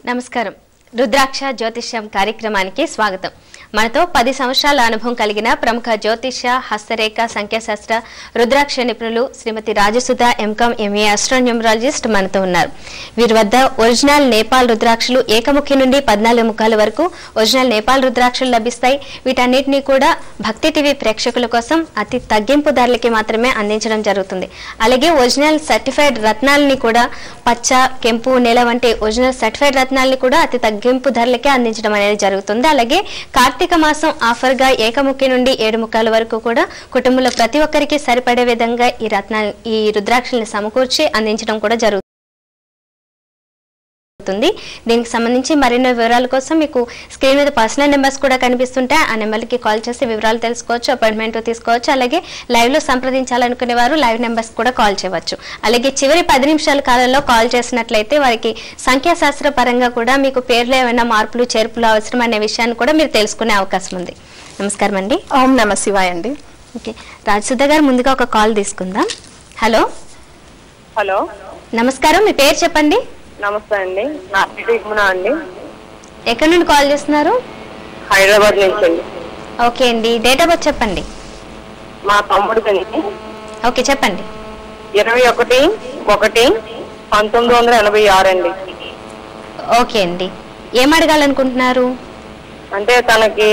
నమస్కారం రుద్రాక్ష జ్యోతిష్యం కార్యక్రమానికి స్వాగతం మనతో పది సంవత్సరాల అనుభవం కలిగిన ప్రముఖ జ్యోతిష్య హస్తరేఖ సంఖ్యాశాస్త్ర రుద్రాక్ష నిపుణులు Srimathi Rajasudha M Com MA astronumerologist మనతో ఉన్నారు వీరి వద్ద ఒరిజినల్ నేపాల్ రుద్రాక్షలు ఏకముఖి నుండి పద్నాలుగు ముఖాల వరకు ఒరిజినల్ నేపాల్ రుద్రాక్షలు లభిస్తాయి వీటన్నిటినీ కూడా భక్తి టీవీ ప్రేక్షకుల కోసం అతి తగ్గింపు ధరలకి మాత్రమే అందించడం జరుగుతుంది అలాగే ఒరిజినల్ సర్టిఫైడ్ రత్నాలని కూడా పచ్చ కెంపు నెల వంటి ఒరిజినల్ సర్టిఫైడ్ రత్నాలని కూడా అతి తగ్గింపు ధరలకే అందించడం అనేది జరుగుతుంది అలాగే కార్తీక మాసం ఆఫర్ గా ఏకముఖి నుండి ఏడు ముఖాల వరకు కూడా కుటుంబంలో ప్రతి ఒక్కరికి సరిపడే విధంగా ఈ రత్నాలు ఈ రుద్రాక్షల్ని సమకూర్చి అందించడం కూడా జరుగుతుంది దీనికి సంబంధించి మరిన్ని వివరాల కోసం మీకు స్క్రీన్ మీద పర్సనల్ నెంబర్స్ కూడా కనిపిస్తుంటాయి ఆ నెంబర్కి కాల్ చేసి వివరాలు తెలుసుకోవచ్చు అపాయింట్మెంట్ తీసుకోవచ్చు అలాగే లైవ్ లో సంప్రదించాలనుకునే వారు లైవ్ నెంబర్స్ కూడా కాల్ చేయవచ్చు అలాగే చివరి పది నిమిషాల కాలంలో కాల్ చేసినట్లయితే వారికి సంఖ్యాశాస్త్ర పరంగా కూడా మీకు పేర్లో ఏమైనా మార్పులు చేర్పులు అవసరం అనే విషయాన్ని కూడా మీరు తెలుసుకునే అవకాశం ఉంది నమస్కారం అండి ఓం నమ శివాయ అండి ఓకే రాజసుధ గారు ముందుగా ఒక కాల్ తీసుకుందాం హలో హలో నమస్కారం మీ పేరు చెప్పండి నమస్తే అండి నా పేరు యమున అండి ఎక్కడి నుండి కాల్ చేస్తున్నారు హైదరాబాద్ నుంచి అండి ఓకే అండి డేట్ ఆఫ్ బర్త్ చెప్పండి మా తమ్ముడికండి ఓకే చెప్పండి ఇరవై ఒకటి ఒకటి పంతొమ్మిది వందల ఎనభై ఆరు అండి ఓకే అండి ఏం అడగాలనుకుంటున్నారు అంటే తనకి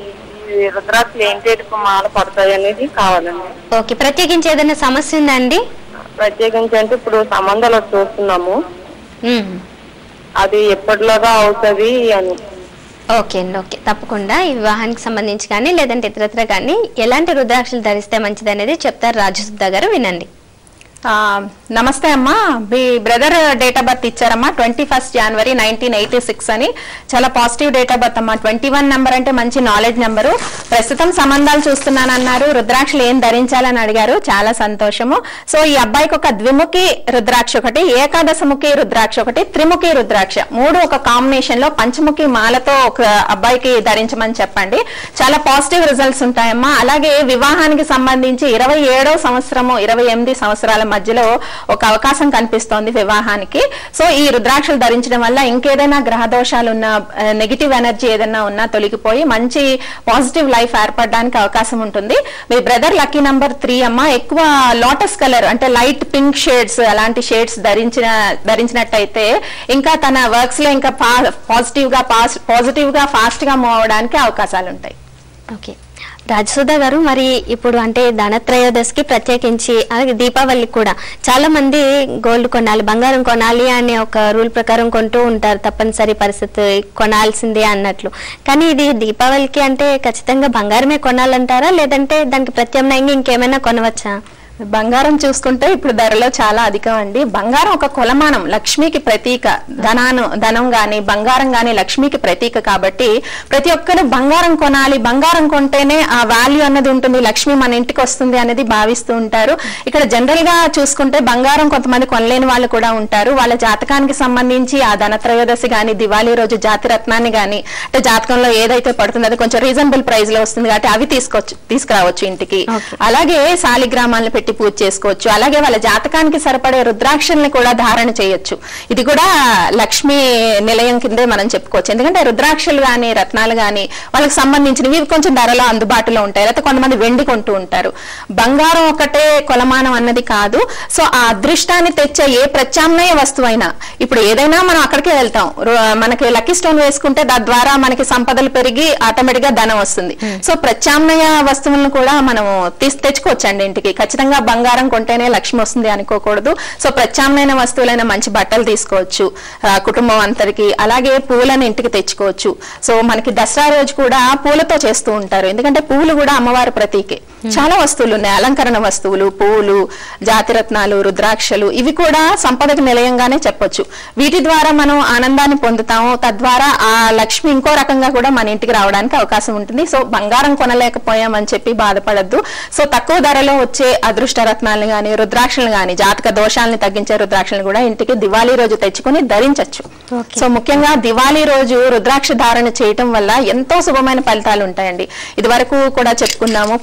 ఈ రుద్రాక్షలు ఏంటి మాల పడతాయి అనేది కావాలండి ఓకే ప్రత్యేకించి ఏదైనా సమస్య ఉందా అండి ప్రత్యేకించి అంటే ఇప్పుడు సంబంధాలు ఒకటి చూస్తున్నాము మ్మ్. అది ఎప్పటిలాగా అవుతుంది అని ఓకే అండి ఓకే తప్పకుండా ఈ వివాహానికి సంబంధించి కానీ లేదంటే ఇతరత్ర కానీ ఎలాంటి రుద్రాక్షలు ధరిస్తే మంచిది అనేది చెప్తారు రాజసుద్ధ గారు వినండి ఆ, నమస్తే అమ్మా మీ బ్రదర్ డేట్ ఆఫ్ బర్త్ ఇచ్చారమ్మా ట్వంటీ ఫస్ట్ జనవరి నైన్టీన్ ఎయిటీ సిక్స్ అని చాలా పాజిటివ్ డేట్ ఆఫ్ బర్త్ అమ్మా ట్వంటీ వన్ నెంబర్ అంటే మంచి నాలెడ్జ్ నెంబరు ప్రస్తుతం సంబంధాలు చూస్తున్నానన్నారు రుద్రాక్షలు ఏం ధరించాలని అడిగారు చాలా సంతోషము సో ఈ అబ్బాయికి ఒక ద్విముఖి రుద్రాక్ష ఒకటి ఏకాదశముఖి రుద్రాక్ష ఒకటి త్రిముఖి రుద్రాక్ష మూడు ఒక కాంబినేషన్ లో పంచముఖి మాలతో ఒక అబ్బాయికి ధరించమని చెప్పండి చాలా పాజిటివ్ రిజల్ట్స్ ఉంటాయమ్మా అలాగే వివాహానికి సంబంధించి ఇరవై ఏడో సంవత్సరము ఇరవై ఎనిమిది సంవత్సరాల మధ్యలో ఒక అవకాశం కనిపిస్తోంది వివాహానికి సో ఈ రుద్రాక్షలు ధరించడం వల్ల ఇంకేదైనా గ్రహ దోషాలు ఉన్న నెగిటివ్ ఎనర్జీ ఏదైనా ఉన్నా తొలగిపోయి మంచి పాజిటివ్ లైఫ్ ఏర్పడడానికి అవకాశం ఉంటుంది మీ బ్రదర్ లక్కీ నంబర్ త్రీ అమ్మ ఎక్కువ లోటస్ కలర్ అంటే లైట్ పింక్ షేడ్స్ అలాంటి షేడ్స్ ధరించిన ధరించినట్టయితే ఇంకా తన వర్క్స్ లో ఇంకా పాజిటివ్ గా పాజిటివ్ గా ఫాస్ట్ గా మూవ్ అవడానికి అవకాశాలు ఉంటాయి ఓకే రాజసుధ గారు మరి ఇప్పుడు అంటే ధనత్రయోదశికి ప్రత్యేకించి అలాగే దీపావళికి కూడా చాలా మంది గోల్డ్ కొనాలి బంగారం కొనాలి అనే ఒక రూల్ ప్రకారం కొంటూ ఉంటారు తప్పనిసరి పరిస్థితి కొనాల్సిందే అన్నట్లు కానీ ఇది దీపావళికి అంటే ఖచ్చితంగా బంగారమే కొనాలంటారా లేదంటే దానికి ప్రత్యామ్నాయంగా ఇంకేమైనా కొనవచ్చా బంగారం చూసుకుంటే ఇప్పుడు ధరలో చాలా అధికం అండి బంగారం ఒక కొలమానం లక్ష్మికి ప్రతీక ధనాను ధనం గాని బంగారం గాని లక్ష్మికి ప్రతీక కాబట్టి ప్రతి ఒక్కరు బంగారం కొనాలి బంగారం కొంటేనే ఆ వాల్యూ అన్నది ఉంటుంది లక్ష్మి మన ఇంటికి వస్తుంది అనేది భావిస్తూ ఉంటారు ఇక్కడ జనరల్ గా చూసుకుంటే బంగారం కొంతమంది కొనలేని వాళ్ళు కూడా ఉంటారు వాళ్ళ జాతకానికి సంబంధించి ఆ ధనత్రయోదశి గాని దివాళీ రోజు జాతి రత్నాన్ని గాని అంటే జాతకంలో ఏదైతే పడుతుందో అది కొంచెం రీజనబుల్ ప్రైస్ లో వస్తుంది కాబట్టి అవి తీసుకోవచ్చు తీసుకురావచ్చు ఇంటికి Okay. అలాగే శాలిగ్రామాలను పెట్టి పూజ చేసుకోవచ్చు అలాగే వాళ్ళ జాతకానికి సరిపడే రుద్రాక్షల్ని కూడా ధారణ చేయొచ్చు ఇది కూడా లక్ష్మీ నిలయం కిందే మనం చెప్పుకోవచ్చు ఎందుకంటే రుద్రాక్షలు గాని రత్నాలు గాని వాళ్ళకి సంబంధించినవి ఇవి కొంచెం ధరలో అందుబాటులో ఉంటాయి లేకపోతే కొంతమంది వెండి కొంటూ ఉంటారు బంగారం ఒకటే కొలమానం అన్నది కాదు సో ఆ అదృష్టాన్ని తెచ్చే ఏ ప్రత్యామ్నాయ వస్తువైనా ఇప్పుడు ఏదైనా మనం అక్కడికే వెళ్తాం రు- మనకి లక్కీ స్టోన్ వేసుకుంటే తద్వారా మనకి సంపదలు పెరిగి ఆటోమేటిక్ గా ధనం వస్తుంది సో ప్రత్యామ్నాయ వస్తువులను కూడా మనం తీసి తెచ్చుకోవచ్చండి ఇంటికి ఖచ్చితంగా బంగారం కొంటేనే లక్ష్మి వస్తుంది అనుకోకూడదు సో ప్రత్యామ్నాయ వస్తువులైన మంచి బట్టలు తీసుకోవచ్చు ఆ, కుటుంబం అంతరికి అలాగే పూలను ఇంటికి తెచ్చుకోవచ్చు సో మనకి దసరా రోజు కూడా పూలతో చేస్తూ ఉంటారు ఎందుకంటే పూలు కూడా అమ్మవారి ప్రతీకే చాలా వస్తువులు ఉన్నాయి అలంకరణ వస్తువులు పూలు జాతిరత్నాలు రుద్రాక్షలు ఇవి కూడా సంపదకు నిలయంగానే చెప్పొచ్చు వీటి ద్వారా మనం ఆనందాన్ని పొందుతాము తద్వారా ఆ లక్ష్మి ఇంకో రకంగా కూడా మన ఇంటికి రావడానికి అవకాశం ఉంటుంది సో బంగారం కొనలేకపోయామని చెప్పి బాధపడద్దు సో తక్కువ ధరలో వచ్చే అదృష్ట రత్నాలను గాని రుద్రాక్షలను గాని జాతక దోషాలను తగ్గించే రుద్రాక్షలను కూడా ఇంటికి దివాళీ రోజు తెచ్చుకొని ధరించవచ్చు Okay. సో ముఖ్యంగా దివాళీ రోజు రుద్రాక్ష ధారణ చేయటం వల్ల ఎంతో శుభమైన ఫలితాలు ఉంటాయండి ఇది వరకు కూడా చెప్పుకున్నాము పండగ రోజు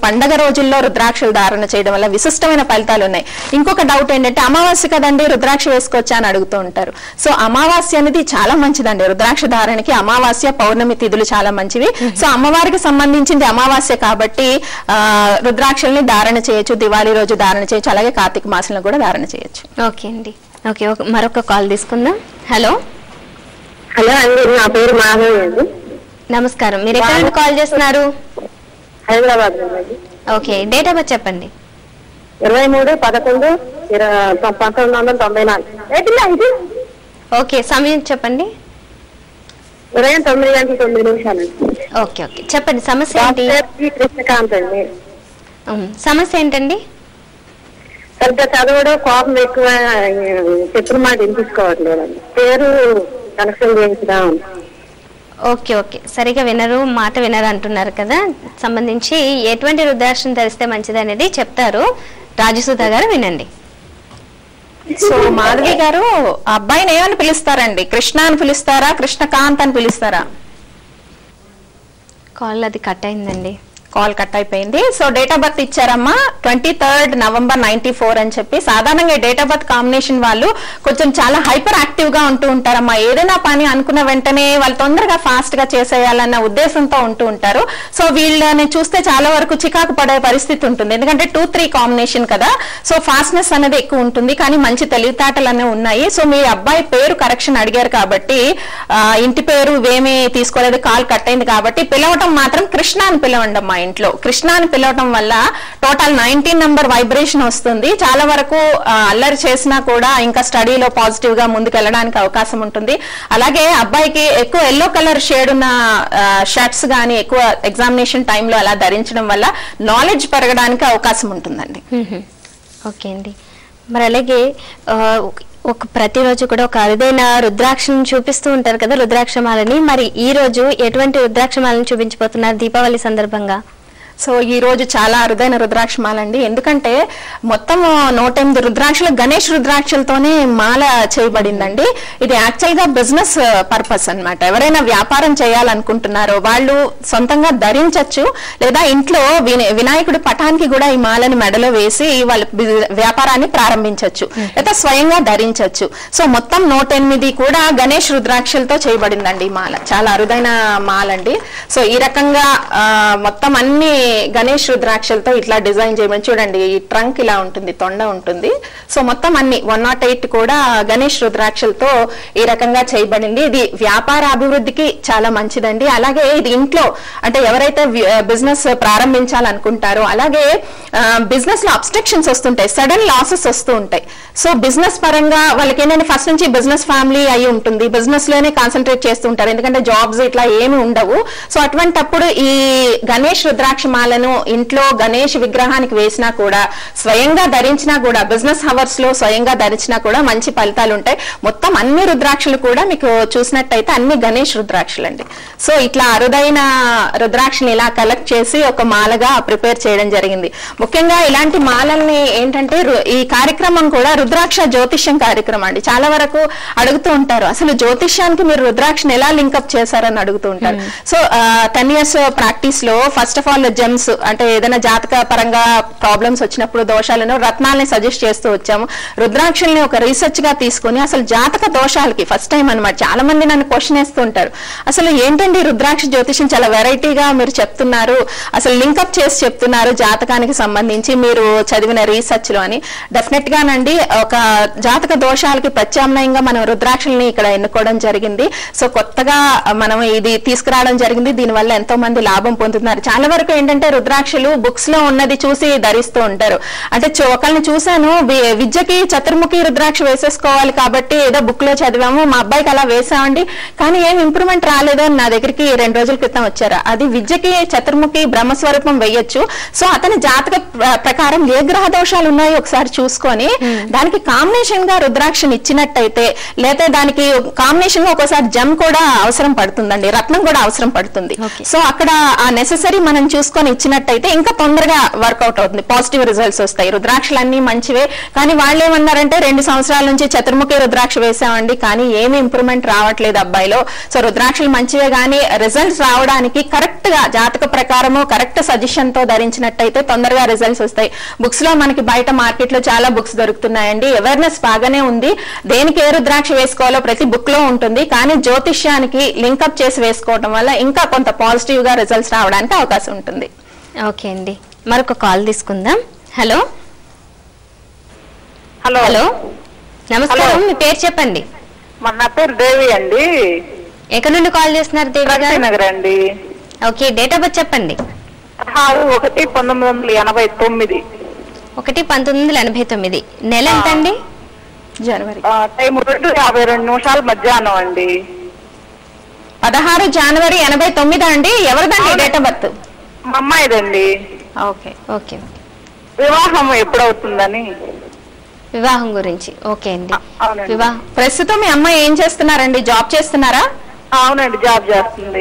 రోజుల్లో రుద్రాక్షలు ధారణ చేయడం వల్ల విశిష్టమైన ఫలితాలు ఉన్నాయి ఇంకొక డౌట్ ఏంటంటే అమావాస్య కదండి రుద్రాక్ష వేసుకోవచ్చా అని అడుగుతూ ఉంటారు సో అమావాస్య అనేది చాలా మంచిదండి రుద్రాక్ష ధారణకి అమావాస్య పౌర్ణమి తిథులు చాలా మంచివి సో అమ్మవారికి సంబంధించింది అమావాస్య కాబట్టి ఆ, రుద్రాక్షల్ని ధారణ చేయొచ్చు దివాళీ రోజు ధారణ చేయొచ్చు అలాగే కార్తీక మాసంలో కూడా ధారణ చేయొచ్చు ఓకే అండి ఓకే ఒక మరొక కాల్ తీసుకుందాం హలో హలో అండి నా పేరు మాధవి అండి నమస్కారం మీరు ఎక్కడ నుండి కాల్ చేస్తున్నారు హైదరాబాద్ నుండి ఓకే డేట్ ఆఫ్ బర్త్ చెప్పండి ఇరవై మూడు పదకొండు ఇర- పంతొమ్మిది వందల తొంభై నాలుగు ఏంటిలా ఇది ఓకే సమయం చెప్పండి ఉదయం తొమ్మిది గంటల తొమ్మిది నిమిషాలండి ఓకే ఓకే చెప్పండి సమస్య ఏంటి డాక్టర్ జి కృష్ణకాంత్ అండి ఉమ్, సమస్య ఏంటండి సరిగ్గా చదవడం కోపం ఎక్కువ ఆ, చెప్పిన మాట వినిపించుకోవట్లేదండి పేరు కనెక్షన్ చేయించడం ఓకే ఓకే సరిగా వినరు మాట వినరు అంటున్నారు కదా సంబంధించి ఎటువంటి రుద్రాక్షం ధరిస్తే మంచిది అనేది చెప్తారు రాజసుధ గారు వినండి సో మాధవి గారు ఆ అబ్బాయిని ఏమని పిలుస్తారండి కృష్ణ అని పిలుస్తారా కృష్ణకాంత్ అని పిలుస్తారా కాల్ అది కట్ అయిందండి కాల్ కట్ అయిపోయింది సో డేట్ ఆఫ్ బర్త్ ఇచ్చారమ్మా twenty third November ninety four అని చెప్పి సాధారణంగా డేట్ ఆఫ్ బర్త్ కాంబినేషన్ వాళ్ళు కొంచెం చాలా హైపర్ యాక్టివ్ గా ఉంటూ ఉంటారమ్మా ఏదైనా పని అనుకున్న వెంటనే వాళ్ళు తొందరగా ఫాస్ట్ గా చేసేయాలన్న ఉద్దేశంతో ఉంటూ ఉంటారు సో వీళ్ళని చూస్తే చాలా వరకు చికాకు పడే పరిస్థితి ఉంటుంది ఎందుకంటే టూ త్రీ కాంబినేషన్ కదా సో ఫాస్ట్నెస్ అనేది ఎక్కువ ఉంటుంది కానీ మంచి తెలివితేటలు అనేవి ఉన్నాయి సో మీ అబ్బాయి పేరు కరెక్షన్ అడిగారు కాబట్టి ఆ, ఇంటి పేరు ఇవేమీ తీసుకోలేదు కాల్ కట్ అయింది కాబట్టి పిలవటం మాత్రం కృష్ణ అని పిలవండి మా ఇంట్లో కృష్ణ అని పిలవటం వల్ల టోటల్ నైన్టీన్ నంబర్ వైబ్రేషన్ వస్తుంది చాలా వరకు ఆ, అల్లరి చేసినా కూడా ఇంకా స్టడీలో పాజిటివ్ గా ముందుకు వెళ్ళడానికి అవకాశం ఉంటుంది అలాగే అబ్బాయికి ఎక్కువ ఎల్లో కలర్ షేడ్ ఉన్న షర్ట్స్ గానీ ఎక్కువ ఎగ్జామినేషన్ టైంలో అలా ధరించడం వల్ల నాలెడ్జ్ పెరగడానికి అవకాశం ఉంటుందండి మ్మ్. ఓకే అండి మరి అలాగే ఆ, ఒక ప్రతిరోజు కూడా ఒక అరుదైన రుద్రాక్షను చూపిస్తూ ఉంటారు కదా రుద్రాక్షమాలని మరి ఈ రోజు ఎటువంటి రుద్రాక్షమాలను చూపించబోతున్నారు దీపావళి సందర్భంగా సో ఈ రోజు చాలా అరుదైన రుద్రాక్షమాలండి ఎందుకంటే మొత్తం నూట ఎనిమిది రుద్రాక్షలు గణేష్ రుద్రాక్షలతోనే మాల చేయబడిందండి ఇది యాక్చువల్ గా బిజినెస్ పర్పస్ అన్నమాట ఎవరైనా వ్యాపారం చేయాలనుకుంటున్నారో వాళ్ళు సొంతంగా ధరించవచ్చు లేదా ఇంట్లో విన- వినాయకుడి పటానికి కూడా ఈ మాలని మెడలో వేసి వాళ్ళ బి- వ్యాపారాన్ని ప్రారంభించవచ్చు లేదా స్వయంగా ధరించవచ్చు సో మొత్తం నూట ఎనిమిది కూడా గణేష్ రుద్రాక్షలతో చేయబడిందండి ఈ మాల చాలా అరుదైన మాల అండి సో ఈ రకంగా ఆ, మొత్తం అన్ని గణేష్ రుద్రాక్షలతో ఇట్లా డిజైన్ చేయమని చూడండి ఈ ట్రంక్ ఇలా ఉంటుంది తొండ ఉంటుంది సో మొత్తం అన్ని వన్ నాట్ ఎయిట్ కూడా గణేష్ రుద్రాక్షలతో ఈ రకంగా చేయబడింది ఇది వ్యాపార అభివృద్ధికి చాలా మంచిదండి అలాగే ఇది ఇంట్లో అంటే ఎవరైతే బిజినెస్ ప్రారంభించాలనుకుంటారో అలాగే బిజినెస్ లో అబ్స్ట్రక్షన్స్ వస్తుంటాయి సడన్ లాసెస్ వస్తూ ఉంటాయి సో బిజినెస్ పరంగా వాళ్ళకి ఏంటంటే ఫస్ట్ నుంచి బిజినెస్ ఫ్యామిలీ అయి ఉంటుంది బిజినెస్ లోనే కాన్సన్ట్రేట్ చేస్తూ ఉంటారు ఎందుకంటే జాబ్స్ ఇట్లా ఏమి ఉండవు సో అటువంటప్పుడు ఈ గణేష్ రుద్రాక్షమాలను ఇంట్లో గణేష్ విగ్రహానికి వేసినా కూడా స్వయంగా ధరించినా కూడా బిజినెస్ హవర్స్ లో స్వయంగా ధరించినా కూడా మంచి ఫలితాలు ఉంటాయి మొత్తం అన్ని రుద్రాక్షలు కూడా మీకు చూసినట్టయితే అన్ని గణేష్ రుద్రాక్షలు అండి సో ఇట్లా అరుదైన రుద్రాక్షని ఇలా కలెక్ట్ చేసి ఒక మాలగా ప్రిపేర్ చేయడం జరిగింది ముఖ్యంగా ఇలాంటి మాలల్ని ఏంటంటే రు- ఈ కార్యక్రమం కూడా రుద్రాక్ష జ్యోతిష్యం కార్యక్రమం అండి చాలా వరకు అడుగుతూ ఉంటారు అసలు జ్యోతిష్యానికి మీరు రుద్రాక్షని ఎలా లింకప్ చేశారని అడుగుతూ ఉంటారు సో టెన్ ఇయర్స్ ప్రాక్టీస్ లో ఫస్ట్ ఆఫ్ ఆల్ జెమ్స్ అంటే ఏదైనా జాతక పరంగా ప్రాబ్లమ్స్ వచ్చినప్పుడు దోషాలను రత్నాలని సజెస్ట్ చేస్తూ వచ్చాము రుద్రాక్షల్ని ఒక రీసెర్చ్ గా తీసుకొని అసలు జాతక దోషాలకి ఫస్ట్ టైం అన్నమాట చాలా మంది నన్ను క్వశ్చన్ వేస్తూ ఉంటారు అసలు ఏంటండి రుద్రాక్ష జ్యోతిష్యం చాలా వెరైటీగా మీరు చెప్తున్నారు అసలు లింకప్ చేసి చెప్తున్నారు జాతకానికి సంబంధించి మీరు చదివిన రీసెర్చ్ లో అని డెఫినెట్ గానండి ఒక జాతక దోషాలకి ప్రత్యామ్నాయంగా మనం రుద్రాక్షల్ని ఇక్కడ ఎన్నుకోవడం జరిగింది సో కొత్తగా మనం ఇది తీసుకురావడం జరిగింది దీనివల్ల ఎంతో మంది లాభం పొందుతున్నారు చాలా వరకు ఏంటంటే రుద్రాక్షలు బుక్స్ లో ఉన్నది చూసి ధరిస్తూ ఉంటారు అంటే చూ- ఒకళ్ళని చూశాను వి- విద్యకి చతుర్ముఖి రుద్రాక్ష వేసేసుకోవాలి కాబట్టి ఏదో బుక్ లో చదివాము మా అబ్బాయికి అలా వేసామండి కానీ ఏం ఇంప్రూవ్మెంట్ రాలేదు అని నా దగ్గరికి రెండు రోజుల క్రితం వచ్చారు అది విద్యకి చతుర్ముఖి బ్రహ్మస్వరూపం వేయొచ్చు సో అతని జాతక ప్ర- ప్రకారం ఏ గ్రహ దోషాలు ఉన్నాయో ఒకసారి చూసుకొని దానికి కాంబినేషన్ గా రుద్రాక్షని ఇచ్చినట్టయితే లేదా దానికి కాంబినేషన్ గా ఒక్కోసారి జమ్ కూడా అవసరం పడుతుందండి రత్నం కూడా అవసరం పడుతుంది Okay. సో అక్కడ ఆ నెససరీ మనం చూసుకొని చూసుకొని ఇచ్చినట్టయితే ఇంకా తొందరగా వర్కౌట్ అవుతుంది పాజిటివ్ రిజల్ట్స్ వస్తాయి రుద్రాక్షలు అన్ని మంచివే కానీ వాళ్ళు ఏమన్నారంటే రెండు సంవత్సరాల నుంచి చతుర్ముఖి రుద్రాక్ష వేసామండి కానీ ఏమి ఇంప్రూవ్మెంట్ రావట్లేదు అబ్బాయిలో సో రుద్రాక్షలు మంచివే కానీ రిజల్ట్స్ రావడానికి కరెక్ట్ గా జాతక ప్రకారము కరెక్ట్ సజెషన్ తో ధరించినట్టయితే తొందరగా రిజల్ట్స్ వస్తాయి బుక్స్ లో మనకి బయట మార్కెట్ లో చాలా బుక్స్ దొరుకుతున్నాయండి అవేర్నెస్ బాగానే ఉంది దేనికి ఏ రుద్రాక్ష వేసుకోవాలో ప్రతి బుక్ లో ఉంటుంది కానీ జ్యోతిష్యానికి లింకప్ చేసి వేసుకోవడం వల్ల ఇంకా కొంత పాజిటివ్ గా రిజల్ట్స్ రావడానికి అవకాశం ఉంటుంది ఓకే అండి మరొక కాల్ తీసుకుందాం హలో హలో హలో నమస్కారం హలో. మీ పేరు చెప్పండి మరి నా పేరు దేవి అండి ఎక్కడి నుండి కాల్ చేస్తున్నారు దేవి గారు నగర్ అండి ఓకే డేట్ ఆఫ్ బర్త్ చెప్పండి పదహారు ఒకటి పంతొమ్మిది వందల ఎనభై తొమ్మిది ఒకటి పంతొమ్మిది వందల ఎనభై తొమ్మిది నెల ఎంత అండి జనవరి ఆ, టైం రెండు యాభై రెండు నిమిషాలు మధ్యాహ్నం అండి పదహారు జనవరి ఎనభై తొమ్మిది అండి ఎవరిదండి అవును. డేట్ ఆఫ్ బర్త్ మా అమ్మాయిదండి ఓకే ఓకే వివాహం ఎప్పుడవుతుందని వివాహం గురించి ఓకే అండి ఆ, అవునండి. వివాహం ప్రస్తుతం మీ అమ్మాయి ఏం చేస్తున్నారండి జాబ్ చేస్తున్నారా అవునండి జాబ్ చేస్తుంది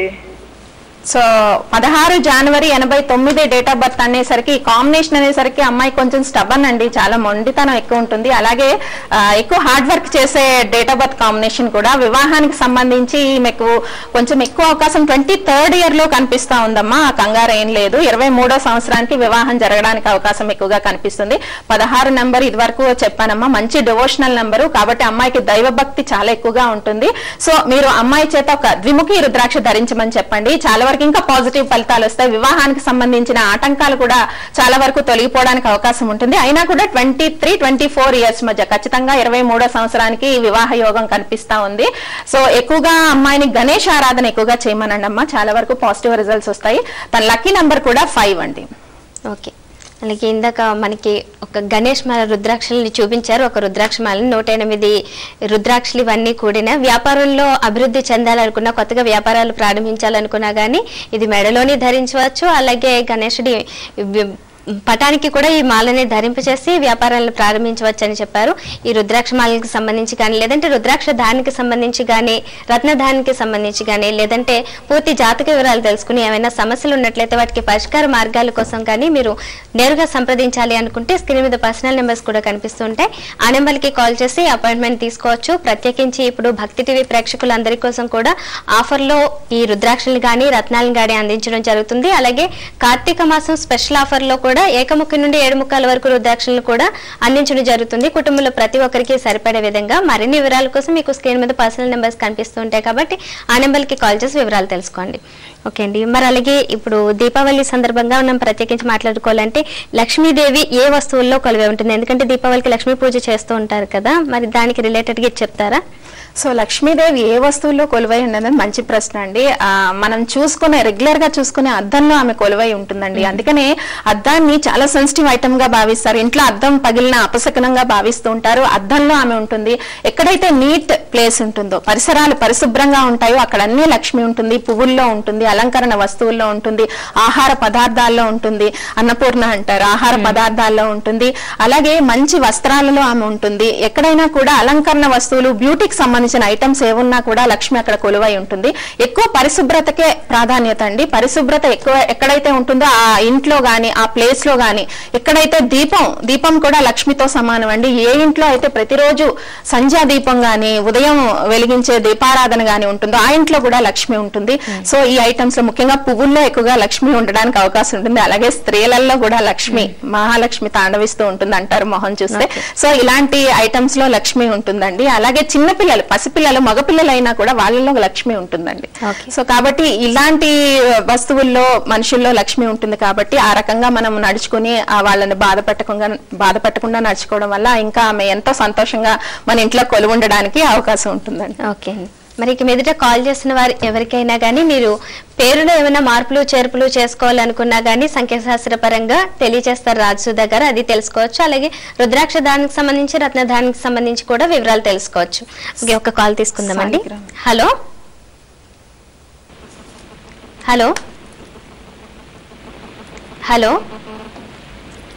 సో పదహారు జనవరి ఎనభై తొమ్మిది డేట్ ఆఫ్ బర్త్ అనేసరికి కాంబినేషన్ అనేసరికి అమ్మాయి కొంచెం స్టబన్ అండి చాలా మొండితనం ఎక్కువ ఉంటుంది అలాగే ఆ, ఎక్కువ హార్డ్ వర్క్ చేసే డేట్ ఆఫ్ బర్త్ కాంబినేషన్ కూడా వివాహానికి సంబంధించి మీకు కొంచెం ఎక్కువ అవకాశం ట్వంటీ థర్డ్ ఇయర్ లో కనిపిస్తా ఉందమ్మా ఆ కంగారు ఏం లేదు ఇరవై మూడో సంవత్సరానికి వివాహం జరగడానికి అవకాశం ఎక్కువగా కనిపిస్తుంది పదహారు నెంబర్ ఇది వరకు చెప్పానమ్మా మంచి డివోషనల్ నెంబరు కాబట్టి అమ్మాయికి దైవ భక్తి చాలా ఎక్కువగా ఉంటుంది సో మీరు అమ్మాయి చేత ఒక ద్విముఖి రుద్రాక్ష ధరించమని చెప్పండి చాలా వరకు ఇంకా పాజిటివ్ ఫలితాలు వస్తాయి వివాహానికి సంబంధించిన ఆటంకాలు కూడా చాలా వరకు తొలగిపోవడానికి అవకాశం ఉంటుంది అయినా కూడా twenty three twenty four years మధ్య ఖచ్చితంగా ఇరవై మూడో సంవత్సరానికి వివాహ యోగం కనిపిస్తా ఉంది సో ఎక్కువగా అమ్మాయిని గణేష్ ఆరాధన ఎక్కువగా చేయమనండి అమ్మా చాలా వరకు పాజిటివ్ రిజల్ట్స్ వస్తాయి తన లక్కీ నంబర్ కూడా ఫైవ్ అండి ఓకే అలాగే ఇందాక మనకి ఒక గణేష్ మాల రుద్రాక్షల్ని చూపించారు ఒక రుద్రాక్ష మాలని నూట ఎనిమిది రుద్రాక్షలు ఇవన్నీ కూడిన వ్యాపారంలో అభివృద్ధి చెందాలనుకున్నా కొత్తగా వ్యాపారాలు ప్రారంభించాలనుకున్నా కానీ ఇది మెడలోని ధరించవచ్చు అలాగే గణేశుడి వి- పటానికి కూడా ఈ మాలని ధరింపచేసి వ్యాపారాలను ప్రారంభించవచ్చు అని చెప్పారు ఈ రుద్రాక్ష మాలకి సంబంధించి కానీ లేదంటే రుద్రాక్ష ధానికి సంబంధించి కానీ రత్నధానికి సంబంధించి కానీ లేదంటే పూర్తి జాతక వివరాలు తెలుసుకుని ఏమైనా సమస్యలు ఉన్నట్లయితే వాటికి పరిష్కార మార్గాల కోసం కానీ మీరు నేరుగా సంప్రదించాలి అనుకుంటే స్క్రీన్ మీద పర్సనల్ నెంబర్స్ కూడా కనిపిస్తుంటాయి ఆ నెంబర్కి కాల్ చేసి అపాయింట్మెంట్ తీసుకోవచ్చు ప్రత్యేకించి ఇప్పుడు భక్తి టీవీ ప్రేక్షకులందరి కోసం కూడా ఆఫర్లో ఈ రుద్రాక్షలు కానీ రత్నాలను కానీ అందించడం జరుగుతుంది అలాగే కార్తీక మాసం స్పెషల్ ఆఫర్లో కూడా ఏకముఖి నుండి ఏడు ముక్కల వరకు రుద్రాక్షలను కూడా అందించడం జరుగుతుంది కుటుంబంలో ప్రతి ఒక్కరికి సరిపడే విధంగా మరిన్ని వివరాల కోసం మీకు స్క్రీన్ మీద పర్సనల్ నెంబర్స్ కనిపిస్తూ ఉంటాయి కాబట్టి ఆ నెంబర్కి కాల్ చేసి వివరాలు తెలుసుకోండి ఓకే అండి మరి అలాగే ఇప్పుడు దీపావళి సందర్భంగా మనం ప్రత్యేకించి మాట్లాడుకోవాలంటే లక్ష్మీదేవి ఏ వస్తువుల్లో కొలువే ఉంటుంది ఎందుకంటే దీపావళికి లక్ష్మీ పూజ చేస్తూ ఉంటారు కదా మరి దానికి రిలేటెడ్గా చెప్తారా సో లక్ష్మీదేవి ఏ వస్తువుల్లో కొలువై ఉన్నది మంచి ప్రశ్న అండి ఆ, మనం చూసుకునే రెగ్యులర్ గా చూసుకునే అద్దంలో ఆమె కొలువై ఉంటుందండి అందుకనే అద్దాన్ని చాలా సెన్సిటివ్ ఐటమ్ గా భావిస్తారు ఇంట్లో అద్దం పగిలిన అపశకనంగా భావిస్తూ ఉంటారు అద్దంలో ఆమె ఉంటుంది ఎక్కడైతే నీట్ ప్లేస్ ఉంటుందో పరిసరాలు పరిశుభ్రంగా ఉంటాయో అక్కడ అన్ని లక్ష్మి ఉంటుంది పువ్వుల్లో ఉంటుంది అలంకరణ వస్తువుల్లో ఉంటుంది ఆహార పదార్థాల్లో ఉంటుంది అన్నపూర్ణ అంటారు ఆహార పదార్థాల్లో ఉంటుంది అలాగే మంచి వస్త్రాలలో ఆమె ఉంటుంది ఎక్కడైనా కూడా అలంకరణ వస్తువులు బ్యూటీకి సంబంధించిన ఐటమ్స్ ఏమున్నా కూడా లక్ష్మి అక్కడ కొలువై ఉంటుంది ఎక్కువ పరిశుభ్రతకే ప్రాధాన్యత అండి పరిశుభ్రత ఎక్కువ ఎక్కడైతే ఉంటుందో ఆ ఇంట్లో గాని ఆ ప్లేస్ లో గాని ఎక్కడైతే దీపం దీపం కూడా లక్ష్మితో సమానం అండి ఏ ఇంట్లో అయితే ప్రతిరోజు సంధ్యా దీపం గాని ఉదయం వెలిగించే దీపారాధన గాని ఉంటుందో ఆ ఇంట్లో కూడా లక్ష్మి ఉంటుంది సో ఈ ఐటమ్స్ లో ముఖ్యంగా పువ్వుల్లో ఎక్కువగా లక్ష్మి ఉండడానికి అవకాశం ఉంటుంది అలాగే స్త్రీలలో కూడా లక్ష్మి మహాలక్ష్మి తాండవిస్తూ ఉంటుంది అంటారు మొహం చూస్తే సో ఇలాంటి ఐటమ్స్ లో లక్ష్మి ఉంటుందండి అలాగే చిన్నపిల్లలు పసిపిల్లలు మగపిల్లలైనా కూడా వాళ్ళలో లక్ష్మి ఉంటుందండి Okay. సో కాబట్టి ఇలాంటి వస్తువుల్లో మనుషుల్లో లక్ష్మి ఉంటుంది కాబట్టి ఆ రకంగా మనం నడుచుకుని ఆ వాళ్ళని బాధ పెట్టకుండా బాధ పెట్టకుండా నడుచుకోవడం వల్ల ఇంకా ఆమె ఎంతో సంతోషంగా మన ఇంట్లో కొలువు ఉండడానికి అవకాశం ఉంటుందండి ఓకే అండి మరి ఇక మీదట కాల్ చేసిన వారు ఎవరికైనా కానీ మీరు పేరులో ఏమైనా మార్పులు చేర్పులు చేసుకోవాలనుకున్నా కానీ సంఖ్యాశాస్త్ర పరంగా తెలియజేస్తారు రాజసుధా గారు అది తెలుసుకోవచ్చు అలాగే రుద్రాక్ష దానికి సంబంధించి రత్నదానికి సంబంధించి కూడా వివరాలు తెలుసుకోవచ్చు ఓకే ఒక కాల్ తీసుకుందామండి Saligram. Hello hello hello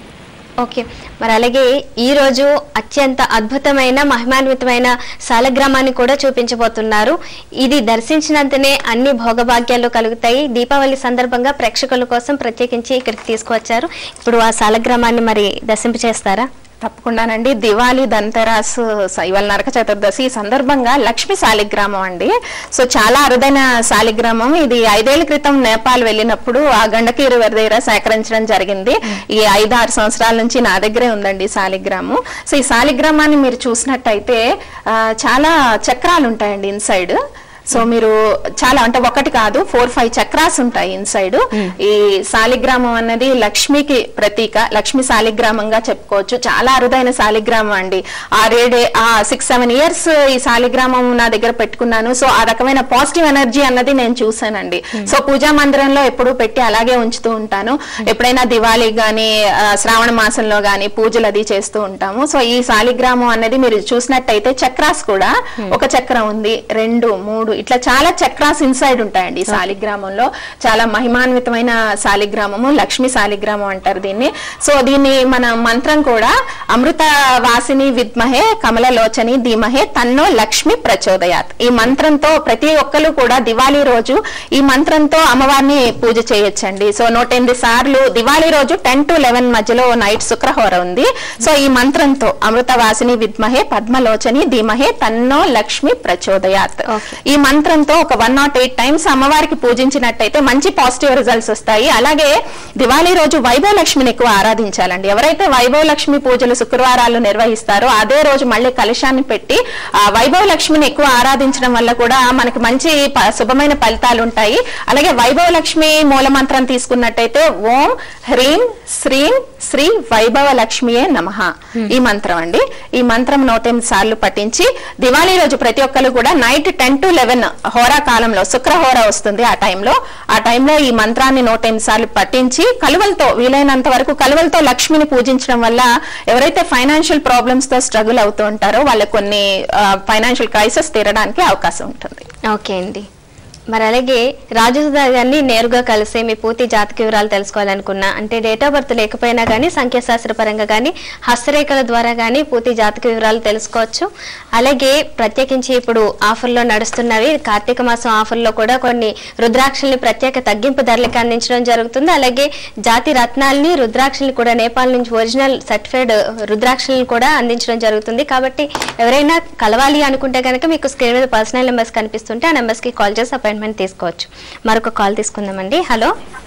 okay మరి అలాగే ఈ రోజు అత్యంత అద్భుతమైన మహిమాన్వితమైన సాలగ్రామాన్ని కూడా చూపించబోతున్నారు ఇది దర్శించినంతనే అన్ని భోగభాగ్యాలు కలుగుతాయి దీపావళి సందర్భంగా ప్రేక్షకుల కోసం ప్రత్యేకించి ఇక్కడికి తీసుకువచ్చారు ఇప్పుడు ఆ సాలగ్రామాన్ని మరి దర్శింపచేస్తారా తప్పకుండానండి దివాళీ దంతరాసు స- ఇవాళ నరక చతుర్దశి ఈ సందర్భంగా లక్ష్మి శాలిగ్రామం అండి సో చాలా అరుదైన శాలిగ్రామం ఇది ఐదేళ్ల క్రితం నేపాల్ వెళ్ళినప్పుడు ఆ గండకీరు వారి దగ్గర సేకరించడం జరిగింది ఈ ఐదు ఆరు సంవత్సరాల నుంచి నా దగ్గరే ఉందండి ఈ శాలిగ్రామం సో ఈ శాలిగ్రామాన్ని మీరు చూసినట్టయితే ఆ, చాలా చక్రాలు ఉంటాయండి ఇన్సైడ్ సో మీరు చాలా అంటే ఒకటి కాదు ఫోర్ ఫైవ్ చక్రాస్ ఉంటాయి ఇన్సైడ్ ఈ శాలిగ్రామం అన్నది లక్ష్మికి ప్రతీక లక్ష్మి శాలిగ్రామంగా చెప్పుకోవచ్చు చాలా అరుదైన శాలిగ్రామం అండి ఆరేడే ఆ సిక్స్ సెవెన్ ఇయర్స్ ఈ శాలిగ్రామం నా దగ్గర పెట్టుకున్నాను సో ఆ రకమైన పాజిటివ్ ఎనర్జీ అన్నది నేను చూసానండి సో పూజా మందిరంలో ఎప్పుడూ పెట్టి అలాగే ఉంచుతూ ఉంటాను ఎప్పుడైనా దివాళీ గాని ఆ, శ్రావణ మాసంలో గాని పూజలు అది చేస్తూ ఉంటాము సో ఈ శాలిగ్రామం అనేది మీరు చూసినట్టయితే చక్రాస్ కూడా ఒక చక్రం ఉంది రెండు మూడు ఇట్లా చాలా చక్రాస్ ఇన్సైడ్ ఉంటాయండి ఈ శాలిగ్రామంలో చాలా మహిమాన్వితమైన శాలిగ్రామము లక్ష్మి శాలిగ్రామం అంటారు దీన్ని సో దీన్ని మన మంత్రం కూడా అమృత వాసిని విద్మహే కమలలోచని ధీమహే తన్నో లక్ష్మి ప్రచోదయాత్ ఈ మంత్రంతో ప్రతి ఒక్కరు కూడా దివాళీ రోజు ఈ మంత్రంతో అమ్మవారిని పూజ చేయొచ్చండి సో నూట ఎనిమిది సార్లు దివాళీ రోజు టెన్ టు లెవెన్ మధ్యలో నైట్ శుక్రహోర ఉంది సో ఈ మంత్రంతో అమృత వాసిని విద్మహే పద్మలోచని ధీమహే తన్నో లక్ష్మి ప్రచోదయాత్ Okay. ఈ మంత్రంతో ఒక వన్ నాట్ ఎయిట్ టైమ్స్ అమ్మవారికి పూజించినట్టయితే మంచి పాజిటివ్ రిజల్ట్స్ వస్తాయి అలాగే దివాళీ రోజు వైభవ లక్ష్మిని ఎక్కువ ఆరాధించాలండి ఎవరైతే వైభవ లక్ష్మి పూజలు శుక్రవారాలు నిర్వహిస్తారో అదే రోజు మళ్ళీ కలశాన్ని పెట్టి ఆ వైభవ లక్ష్మిని ఎక్కువ ఆరాధించడం వల్ల కూడా మనకి మంచి ప- శుభమైన ఫలితాలు ఉంటాయి అలాగే వైభవ లక్ష్మి మూల మంత్రం తీసుకున్నట్టయితే ఓం హ్రీం శ్రీం శ్రీ వైభవ లక్ష్మియే నమః ఈ మంత్రం అండి ఈ మంత్రం నూట ఎనిమిది సార్లు పఠించి దివాళీ రోజు ప్రతి ఒక్కరు కూడా నైట్ టెన్ టు లెవెన్ హోరా కాలంలో శుక్రహోర వస్తుంది ఆ టైంలో ఆ టైంలో ఈ మంత్రాన్ని నూట ఎనిమిది సార్లు పఠించి కలువలతో వీలైనంత వరకు కలువలతో లక్ష్మిని పూజించడం వల్ల ఎవరైతే ఫైనాన్షియల్ ప్రాబ్లమ్స్ తో స్ట్రగుల్ అవుతూ ఉంటారో వాళ్ళకి కొన్ని ఫైనాన్షియల్ క్రైసిస్ తీరడానికి అవకాశం ఉంటుంది ఓకే అండి మరి అలాగే రాజసుధా గారిని నేరుగా కలిసి మీ పూర్తి జాతక వివరాలు తెలుసుకోవాలనుకున్నా అంటే డేట్ ఆఫ్ బర్త్ లేకపోయినా కానీ సంఖ్యాశాస్త్ర పరంగా కానీ హస్తరేఖల ద్వారా కానీ పూర్తి జాతక వివరాలు తెలుసుకోవచ్చు అలాగే ప్రత్యేకించి ఇప్పుడు ఆఫర్లో నడుస్తున్నవి కార్తీక మాసం ఆఫర్లో కూడా కొన్ని రుద్రాక్షల్ని ప్రత్యేక తగ్గింపు ధరలకు అందించడం జరుగుతుంది అలాగే జాతి రత్నాల్ని రుద్రాక్షల్ని కూడా నేపాల్ నుంచి ఒరిజినల్ సర్టిఫైడ్ రుద్రాక్షల్ని కూడా అందించడం జరుగుతుంది కాబట్టి ఎవరైనా కలవాలి అనుకుంటే కనుక మీకు స్క్రీన్ మీద పర్సనల్ నెంబర్స్ కనిపిస్తుంటే ఆ నెంబర్స్ కి కాల్ చేసి అపాయింట్మెంట్ తీసుకోవచ్చు మరొక కాల్ తీసుకుందామండి హలో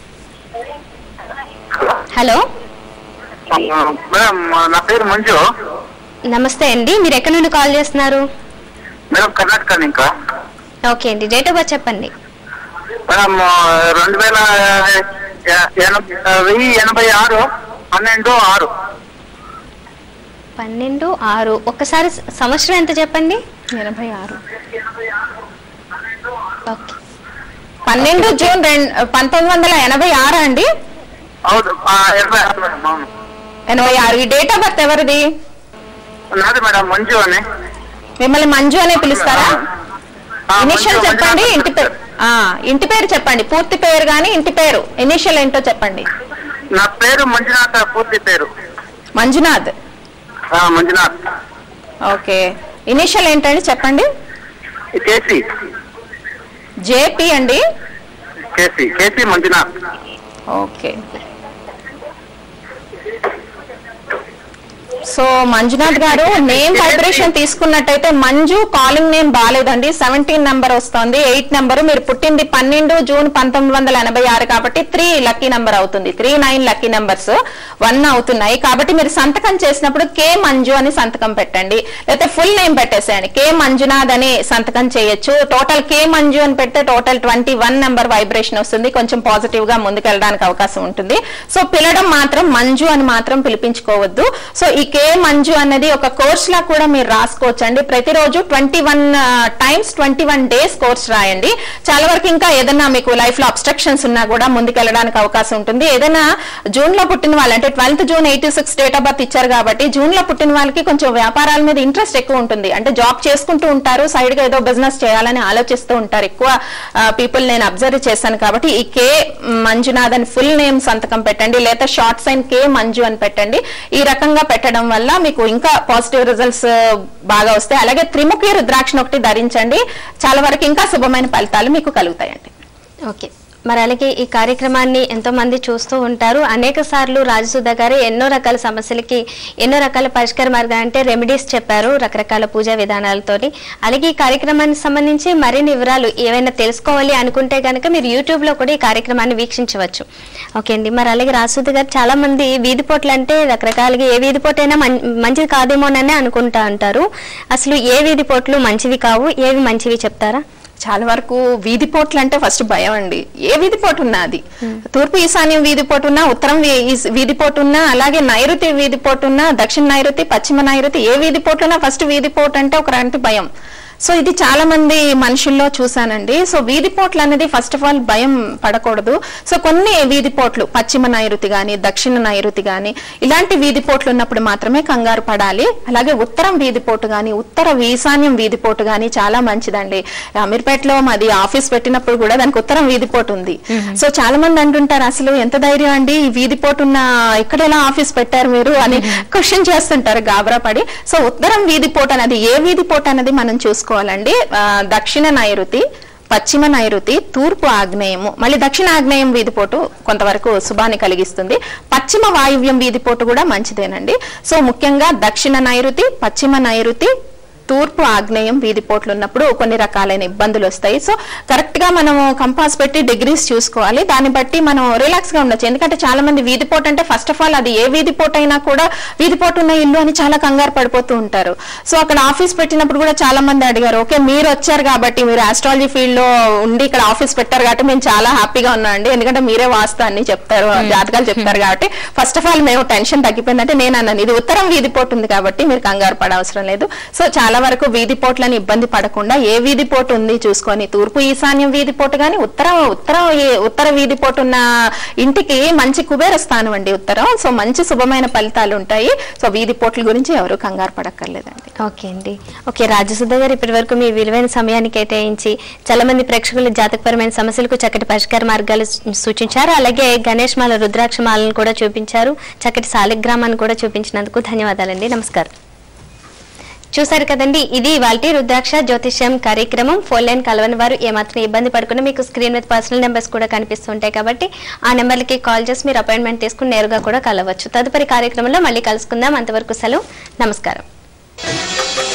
హలో మేడం నా పేరు మంజు నమస్తే అండి మీరు ఎక్కడి నుండి కాల్ చేస్తున్నారు మేడం కర్ణాటక ఇంకా ఓకే అండి డేట్ ఆఫ్ బర్త్ చెప్పండి మేడం రెండు వేల ఎనభై వెయ్యి ఎనభై ఆరు పన్నెండు ఆరు పన్నెండు ఆరు ఒక్కసారి స- సంవత్సరం ఎంత చెప్పండి ఎనభై ఆరు ఓకే పన్నెండు జూన్ రెండు పంతొమ్మిది వందల ఎనభై ఆరు అండి అవును ఆ, ఎనభై ఆరు మేడం అవును ఎనభై ఆరు ఈ డేట్ ఆఫ్ బర్త్ ఎవరిది నాది మేడం మంజు అని మిమ్మల్ని మంజు అనే పిలుస్తారా ఆ, ఇనిషియల్ మంజు, చెప్పండి మంజు ఇంటి పేరు ఆ, ఇంటి పేరు చెప్పండి పూర్తి పేరు గాని ఇంటి పేరు ఇనిషియల్ ఏంటో చెప్పండి నా పేరు మంజునాథ్ పూర్తి పేరు మంజునాథ్ ఆ, మంజునాథ్ ఓకే ఇనిషియల్ ఏంటండి చెప్పండి కేసీ జేపీ అండి KC KC Manjunath okay so Manjunath గారు నేమ్ వైబ్రేషన్ తీసుకున్నట్టయితే మంజు కాలింగ్ నేమ్ బాగాలేదండి సెవెంటీన్ నెంబర్ వస్తుంది ఎయిట్ నెంబర్ మీరు పుట్టింది పన్నెండు జూన్ పంతొమ్మిది వందల ఎనభై ఆరు కాబట్టి త్రీ లక్కీ నెంబర్ అవుతుంది three nine lucky numbers one అవుతున్నాయి కాబట్టి మీరు సంతకం చేసినప్పుడు కే మంజు అని సంతకం పెట్టండి లేకపోతే ఫుల్ నేమ్ పెట్టేసేయండి కే మంజునాథ్ అని సంతకం చేయొచ్చు టోటల్ కే మంజు అని పెడితే total twenty one number vibration వస్తుంది కొంచెం పాజిటివ్ గా ముందుకెళ్ళడానికి అవకాశం ఉంటుంది సో పిలడం మాత్రం మంజు అని మాత్రం పిలిపించుకోవద్దు సో ఈ కే మంజు అనేది ఒక కోర్స్ లా కూడా మీరు రాసుకోవచ్చు అండి ప్రతిరోజు twenty one times twenty one days course రాయండి చాలా వరకు ఇంకా ఏదైనా మీకు లైఫ్ లో అబ్స్ట్రక్షన్స్ ఉన్నా కూడా ముందుకెళ్ళడానికి అవకాశం ఉంటుంది ఏదైనా జూన్ లో పుట్టిన వాళ్ళు అంటే twelfth June eighty six date of birth ఇచ్చారు కాబట్టి జూన్ లో పుట్టిన వాళ్ళకి కొంచెం వ్యాపారాల మీద ఇంట్రెస్ట్ ఎక్కువ ఉంటుంది అంటే జాబ్ చేసుకుంటూ ఉంటారు సైడ్ గా ఏదో బిజినెస్ చేయాలని ఆలోచిస్తూ ఉంటారు ఎక్కువ పీపుల్ నేను అబ్జర్వ్ చేశాను కాబట్టి ఈ కే మంజునాథ్ అని ఫుల్ నేమ్ సంతకం పెట్టండి లేదా షార్ట్ సైన్ కే మంజు అని పెట్టండి ఈ రకంగా పెట్టడం వల్ల మీకు ఇంకా పాజిటివ్ రిజల్ట్స్ బాగా వస్తాయి అలాగే త్రిముఖి రుద్రాక్షను ఒకటి ధరించండి చాలా వరకు ఇంకా శుభమైన ఫలితాలు మీకు కలుగుతాయండి ఓకే మరి అలాగే ఈ కార్యక్రమాన్ని ఎంతో మంది చూస్తూ ఉంటారు అనేక సార్లు రాజసుధ గారు ఎన్నో రకాల సమస్యలకి ఎన్నో రకాల పరిష్కార మార్గాలు అంటే రెమెడీస్ చెప్పారు రకరకాల పూజా విధానాలతోని అలాగే ఈ కార్యక్రమానికి సంబంధించి మరిన్ని వివరాలు ఏవైనా తెలుసుకోవాలి అనుకుంటే కనుక మీరు యూట్యూబ్ లో కూడా ఈ కార్యక్రమాన్ని వీక్షించవచ్చు ఓకే అండి మరి అలాగే రాజసుధ గారు చాలా మంది వీధి పోట్లు అంటే రకరకాలుగా ఏ వీధి పోటు అయినా మం- మంచిది కాదేమోనని అనుకుంటా ఉంటారు అసలు ఏ వీధి పోట్లు మంచివి కావు ఏవి మంచివి చెప్తారా చాలా వరకు వీధి పోట్లు అంటే ఫస్ట్ భయం అండి ఏ వీధి పోటు ఉన్నా అది తూర్పు ఈశాన్యం వీధి పోటు ఉన్నా ఉత్తరం వీ- ఈస్- వీధి పోటు ఉన్నా అలాగే నైరుతి వీధి పోటు ఉన్నా దక్షిణ నైరుతి పశ్చిమ నైరుతి ఏ వీధి పోటు ఉన్నా ఫస్ట్ వీధి పోటు అంటే ఒక రంటి భయం సో ఇది చాలా మంది మనుషుల్లో చూశానండి సో వీధి పోట్లు అనేది ఫస్ట్ ఆఫ్ ఆల్ భయం పడకూడదు సో కొన్ని వీధి పోట్లు పశ్చిమ నైరుతి గాని దక్షిణ నైరుతి గాని ఇలాంటి వీధి పోట్లు ఉన్నప్పుడు మాత్రమే కంగారు పడాలి అలాగే ఉత్తరం వీధి పోటు గాని ఉత్తర ఈశాన్యం వీధి పోటు గాని చాలా మంచిదండి అమీర్పేటలో మాది ఆఫీస్ పెట్టినప్పుడు కూడా దానికి ఉత్తరం వీధి పోటు ఉంది సో చాలా మంది అంటుంటారు అసలు ఎంత ధైర్యం అండి ఈ వీధి పోటు ఉన్న ఇక్కడ ఎలా ఆఫీస్ పెట్టారు మీరు అని క్వశ్చన్ చేస్తుంటారు గాబరా పడి సో ఉత్తరం వీధి పోటు అనేది ఏ వీధి పోటు అనేది మనం చూసుకోవాలండి ఆ, దక్షిణ నైరుతి పశ్చిమ నైరుతి తూర్పు ఆగ్నేయము మళ్ళీ దక్షిణ ఆగ్నేయం వీధిపోటు కొంతవరకు శుభాన్ని కలిగిస్తుంది పశ్చిమ వాయువ్యం వీధిపోటు కూడా మంచిదేనండి సో ముఖ్యంగా దక్షిణ నైరుతి పశ్చిమ నైరుతి తూర్పు ఆగ్నేయం వీధిపోట్లు ఉన్నప్పుడు కొన్ని రకాలైన ఇబ్బందులు వస్తాయి సో కరెక్ట్ గా మనం కంపాస్ పెట్టి డిగ్రీస్ చూసుకోవాలి దాన్ని బట్టి మనం రిలాక్స్ గా ఉండొచ్చు ఎందుకంటే చాలా మంది వీధిపోటు అంటే ఫస్ట్ ఆఫ్ ఆల్ అది ఏ వీధిపోటు అయినా కూడా వీధిపోటు ఉన్న ఇల్లు అని చాలా కంగారు పడిపోతూ ఉంటారు సో అక్కడ ఆఫీస్ పెట్టినప్పుడు కూడా చాలా మంది అడిగారు ఓకే మీరు వచ్చారు కాబట్టి మీరు ఆస్ట్రాలజీ ఫీల్డ్ లో ఉండి ఇక్కడ ఆఫీస్ పెట్టారు కాబట్టి మేము చాలా హ్యాపీగా ఉన్నాం అండి ఎందుకంటే మీరే వాస్తు అన్ని చెప్తారు జాతకాలు చెప్తారు కాబట్టి ఫస్ట్ ఆఫ్ ఆల్ మేము టెన్షన్ తగ్గిపోయిందంటే నేను అన్నాను ఇది ఉత్తరం వీధిపోటు ఉంది కాబట్టి మీరు కంగారు పడవసరం లేదు సో చాలా వరకు వీధిపోట్లని ఇబ్బంది పడకుండా ఏ వీధిపోటు ఉంది చూసుకొని తూర్పు ఈశాన్యం వీధిపోటు కానీ ఉత్తరం ఉత్తరం ఏ- ఉత్తర వీధిపోటు ఉన్న ఇంటికి మంచి కుబేర స్థానం అండి ఉత్తరం సో మంచి శుభమైన ఫలితాలు ఉంటాయి సో వీధిపోట్ల గురించి ఎవరు కంగారు పడక్కర్లేదండి ఓకే అండి ఓకే రాజసుధ గారు ఇప్పటి వరకు మీ విలువైన సమయాన్ని కేటాయించి చాలా మంది ప్రేక్షకుల జాతకపరమైన సమస్యలకు చక్కటి పరిష్కార మార్గాలు సూ- సూచించారు అలాగే గణేష్ మాల రుద్రాక్ష మాలను కూడా చూపించారు చక్కటి సాలిగ్రామాన్ని కూడా చూపించినందుకు ధన్యవాదాలండి నమస్కారం చూసారు కదండి ఇది వాళ్ళ రుద్రాక్ష జ్యోతిష్యం కార్యక్రమం ఫోన్ లైన్ కలవని వారు ఏమాత్రం ఇబ్బంది పడకుండా మీకు స్క్రీన్ మీద పర్సనల్ నెంబర్స్ కూడా కనిపిస్తుంటాయి కాబట్టి ఆ నెంబర్లకి కాల్ చేసి మీరు అపాయింట్మెంట్ తీసుకుని నేరుగా కూడా కలవచ్చు తదుపరి కార్యక్రమంలో మళ్ళీ కలుసుకుందాం అంతవరకు సెలవు నమస్కారం